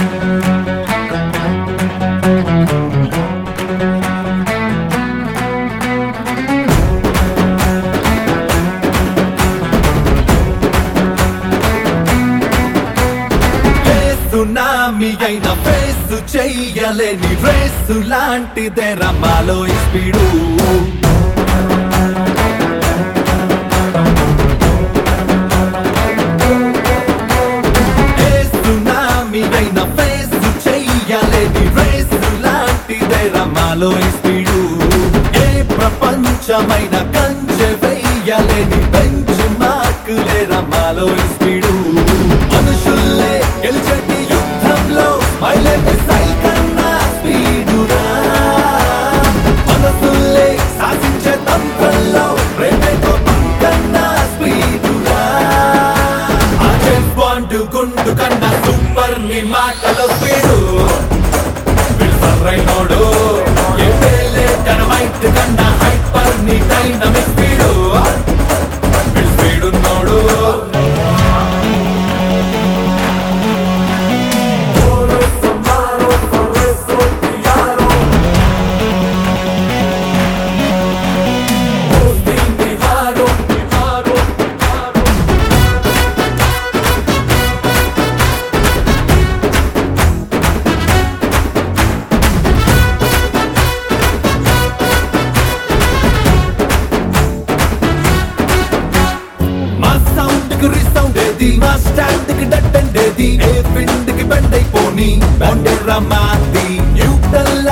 tsunami అయిన face చెయ్యలేని race లాంటిదే రమ్మాలో ఈ స్పీడు ఏ సునామీ అయిన ఫేసు చెయ్యలేని రేసు లాంటిదే రమ్మాలో ఈ స్పీడు ఏ ప్రపంచమైన కంచె వెయ్యలేని బెంచ్ మార్కులే రమ్మాలో ఈ స్పీడు మనుషుల్లే గెలిచేటి యుద్ధంలో మైలేజ్ సైకన్నా స్పీడురా మనసుల్లే శాసించే తంత్రంలో ప్రేమే కోపం కన్నా స్పీడురా ఆ జేమ్స్ బాండ్ గుండు కన్నా సూపర్ ని మాటలో స్పీడు విల్సర్రైనోడు ఏ పేలే డైనమైట్ కన్నా హైపర్ ని డైనమిక్ స్పీడు విల్ స్పీడున్నోడు మా సౌండ్ కి రిసౌండ్ ఏది మా స్టాండ్ కి డట్ అండేది ఏ విండ్ కి బెండ్ అయిపోని బండెర్ర మాది న్యూటన్